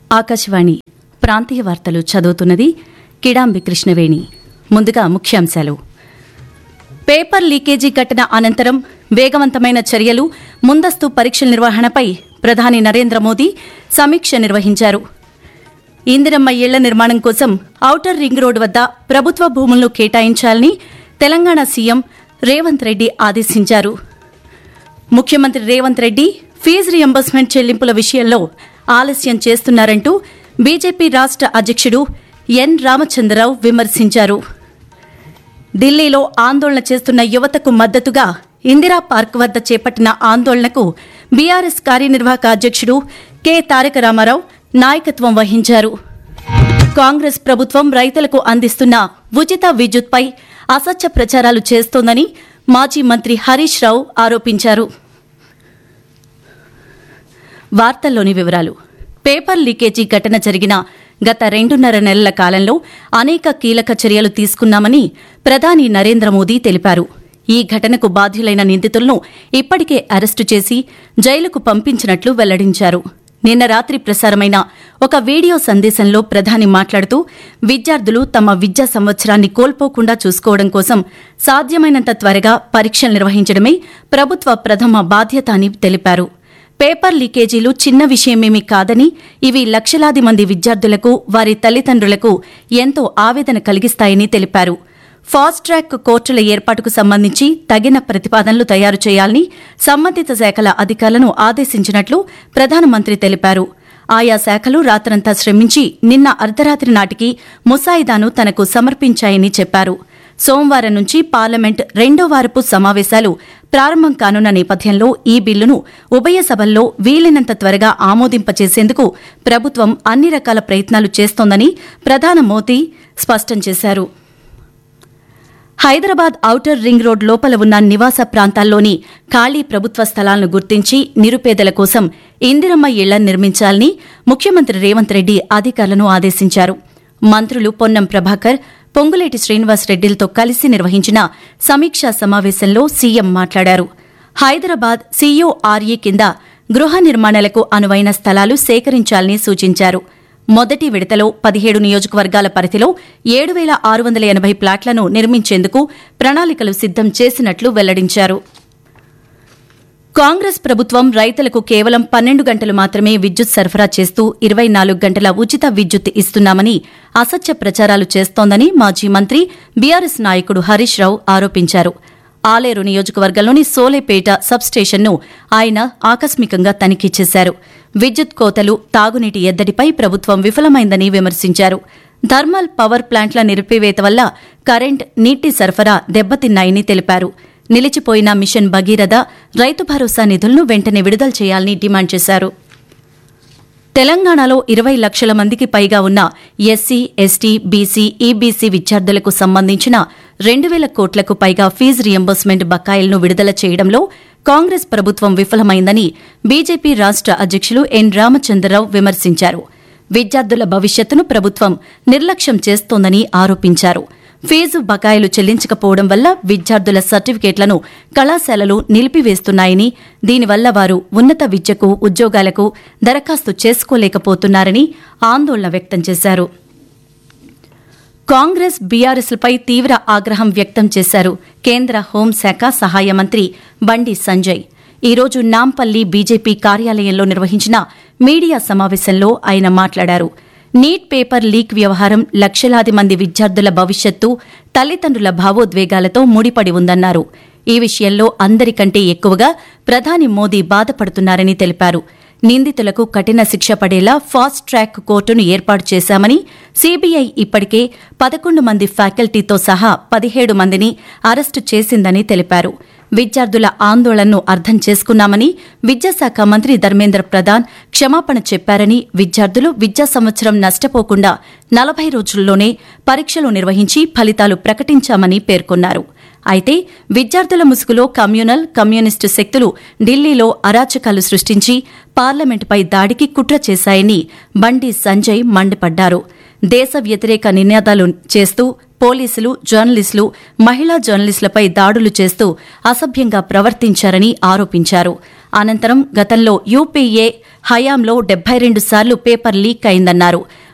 ఆకాశవాణి ప్రాంతీయ వార్తలు చదువుతున్నది కిడాంబి కృష్ణవేణి ముందుగా ముఖ్యాంశాలు పేపర్ లీకేజీ ఘటన అనంతరం వేగవంతమైన చర్యలు ముందస్తు పరీక్షల నిర్వహణపై ప్రధాని నరేంద్ర మోదీ సమీక్ష నిర్వహించారు ఇందిరమ్మ ఇళ్ల నిర్మాణం కోసం ఔటర్ రింగ్ రోడ్డు వద్ద ప్రభుత్వ భూములను కేటాయించాలని తెలంగాణ సీఎం రేవంత్ రెడ్డి ఆదేశించారు ముఖ్యమంత్రి రేవంత్ రెడ్డి ఫీజు రియంబర్స్మెంట్ చెల్లింపుల విషయంలో ఆలస్యం చేస్తున్నారంటూ బీజేపీ రాష్ట్ర అధ్యక్షుడు ఎన్ రామచంద్రరావు విమర్శించారు ఢిల్లీలో ఆందోళన చేస్తున్న యువతకు మద్దతుగా ఇందిరా పార్క్ వద్ద చేపట్టిన ఆందోళనకు బీఆర్ఎస్ కార్యనిర్వాహక అధ్యక్షుడు కె తారక రామారావు నాయకత్వం వహించారు కాంగ్రెస్ ప్రభుత్వం రైతులకు అందిస్తున్న ఉచిత విద్యుత్పై అసత్య ప్రచారాలు చేస్తోందని మాజీ మంత్రి హరీష్ రావు ఆరోపించారు వార్తల్లోని వివరాలు పేపర్ లీకేజీ ఘటన జరిగిన గత రెండున్నర నెలల కాలంలో అనేక కీలక చర్యలు తీసుకున్నామని ప్రధాని నరేంద్ర మోదీ తెలిపారు ఈ ఘటనకు బాధ్యులైన నిందితులను ఇప్పటికే అరెస్టు చేసి జైలుకు పంపించినట్లు వెల్లడించారు నిన్న రాత్రి ప్రసారమైన ఒక వీడియో సందేశంలో ప్రధాని మాట్లాడుతూ విద్యార్థులు తమ విద్యా సంవత్సరాన్ని కోల్పోకుండా చూసుకోవడం కోసం సాధ్యమైనంత త్వరగా పరీక్షలు నిర్వహించడమే ప్రభుత్వ ప్రథమ బాధ్యత అని తెలిపారు పేపర్ లీకేజీలు చిన్న విషయమేమీ కాదని ఇవి లక్షలాది మంది విద్యార్థులకు వారి తల్లిదండ్రులకు ఎంతో ఆవేదన కలిగిస్తాయని తెలిపారు ఫాస్ట్ ట్రాక్ కోర్టుల ఏర్పాటుకు సంబంధించి తగిన ప్రతిపాదనలు తయారు చేయాలని సంబంధిత శాఖల అధికారులను ఆదేశించినట్లు ప్రధానమంత్రి తెలిపారు ఆయా శాఖలు రాత్రంతా శ్రమించి నిన్న అర్ధరాత్రి నాటికి ముసాయిదాను తనకు సమర్పించాయని చెప్పారు సోమవారం నుంచి పార్లమెంట్ రెండో వారపు సమావేశాలు ప్రారంభం కానున్న నేపథ్యంలో ఈ బిల్లును ఉభయ సభల్లో వీలైనంత త్వరగా ఆమోదింపచేసేందుకు ప్రభుత్వం అన్ని రకాల ప్రయత్నాలు చేస్తోందని ప్రధాని మోదీ స్పష్టం చేశారు హైదరాబాద్ ఔటర్ రింగ్ రోడ్ లోపల ఉన్న నివాస ప్రాంతాల్లోని ఖాళీ ప్రభుత్వ స్థలాలను గుర్తించి నిరుపేదల కోసం ఇందిరమ్మ ఇళ్లను నిర్మించాలని ముఖ్యమంత్రి రేవంత్ రెడ్డి అధికారులను ఆదేశించారు మంత్రులు పొన్నం ప్రభాకర్ పొంగులేటి శ్రీనివాస్ రెడ్డిలతో కలిసి నిర్వహించిన సమీక్షా సమావేశంలో సీఎం మాట్లాడారు హైదరాబాద్ సీఓఆర్ఈ కింద గృహ నిర్మాణాలకు అనువైన స్థలాలు సేకరించాలని సూచించారు మొదటి విడతలో పదిహేడు నియోజకవర్గాల పరిధిలో ఏడు వేల ఆరు వందల ఎనభై ప్లాట్లను నిర్మించేందుకు ప్రణాళికలు సిద్దం చేసినట్లు వెల్లడించారు కాంగ్రెస్ ప్రభుత్వం రైతులకు కేవలం పన్నెండు గంటలు మాత్రమే విద్యుత్ సరఫరా చేస్తూ ఇరవై నాలుగు గంటల ఉచిత విద్యుత్ ఇస్తున్నామని అసత్య ప్రచారాలు చేస్తోందని మాజీ మంత్రి బీఆర్ఎస్ నాయకుడు హరీష్ రావు ఆరోపించారు ఆలేరు నియోజకవర్గంలోని సోలేపేట సబ్స్టేషన్ను ఆయన ఆకస్మికంగా తనిఖీ చేశారు విద్యుత్ కోతలు తాగునీటి ఎద్దడిపై ప్రభుత్వం విఫలమైందని విమర్శించారు థర్మల్ పవర్ ప్లాంట్ల నిలిపివేత వల్ల కరెంట్ నీటి సరఫరా దెబ్బతిన్నాయని తెలిపారు నిలిచిపోయిన మిషన్ భగీరథ రైతు భరోసా నిధులను వెంటనే విడుదల చేయాలని డిమాండ్ చేశారు తెలంగాణలో ఇరవై లక్షల మందికి పైగా ఉన్న ఎస్సీ ఎస్టీ బీసీ ఈబీసీ విద్యార్థులకు సంబంధించిన రెండు వేల కోట్లకు పైగా ఫీజు రియంబర్స్మెంట్ బకాయిలను విడుదల చేయడంలో కాంగ్రెస్ ప్రభుత్వం విఫలమైందని బీజేపీ రాష్ట్ర అధ్యక్షులు ఎన్ రామచంద్రరావు విమర్శించారు విద్యార్థుల భవిష్యత్తును ప్రభుత్వం నిర్లక్ష్యం చేస్తోందని ఆరోపించారు ఫీజు బకాయిలు చెల్లించకపోవడం వల్ల విద్యార్థుల సర్టిఫికేట్లను కళాశాలలు నిలిపివేస్తున్నాయని దీనివల్ల వారు ఉన్నత విద్యకు ఉద్యోగాలకు దరఖాస్తు చేసుకోలేకపోతున్నారని ఆందోళన వ్యక్తం చేశారు కాంగ్రెస్ బీఆర్ఎస్లపై తీవ్ర ఆగ్రహం వ్యక్తం చేశారు కేంద్ర హోంశాఖ సహాయ మంత్రి బండి సంజయ్ ఈరోజు నాంపల్లి బీజేపీ కార్యాలయంలో నిర్వహించిన మీడియా సమావేశంలో ఆయన మాట్లాడారు నీట్ పేపర్ లీక్ వ్యవహారం లక్షలాది మంది విద్యార్థుల భవిష్యత్తు తల్లిదండ్రుల భావోద్వేగాలతో ముడిపడి ఉందన్నారు ఈ విషయంలో అందరికంటే ఎక్కువగా ప్రధాని మోదీ బాధపడుతున్నారని తెలిపారు నిందితులకు కఠిన శిక్ష పడేలా ఫాస్ట్ ట్రాక్ కోర్టును ఏర్పాటు చేశామని సీబీఐ ఇప్పటికే పదకొండు మంది ఫ్యాకల్టీతో సహా పదిహేడు మందిని అరెస్టు చేసిందని తెలిపారు విద్యార్థుల ఆందోళనను అర్థం చేసుకున్నామని విద్యాశాఖ మంత్రి ధర్మేంద్ర ప్రధాన్ క్షమాపణ చెప్పారని విద్యార్థులు విద్యా సంవత్సరం నష్టపోకుండా నలభై రోజుల్లోనే పరీక్షలు నిర్వహించి ఫలితాలు ప్రకటించామని పేర్కొన్నారు అయితే విద్యార్థుల ముసుగులో కమ్యూనల్ కమ్యూనిస్టు శక్తులు ఢిల్లీలో అరాచకాలు సృష్టించి పార్లమెంటుపై దాడికి కుట్ర చేశాయని బండి సంజయ్ మండిపడ్డారు దేశ వ్యతిరేక నినాదాలు చేస్తూ పోలీసులు జర్నలిస్టులు మహిళా జర్నలిస్టులపై దాడులు చేస్తూ అసభ్యంగా ప్రవర్తించారని ఆరోపించారు అనంతరం గతంలో యూపీఏ హయాంలో డెబ్బై రెండు సార్లు పేపర్ లీక్ అయిందన్నారు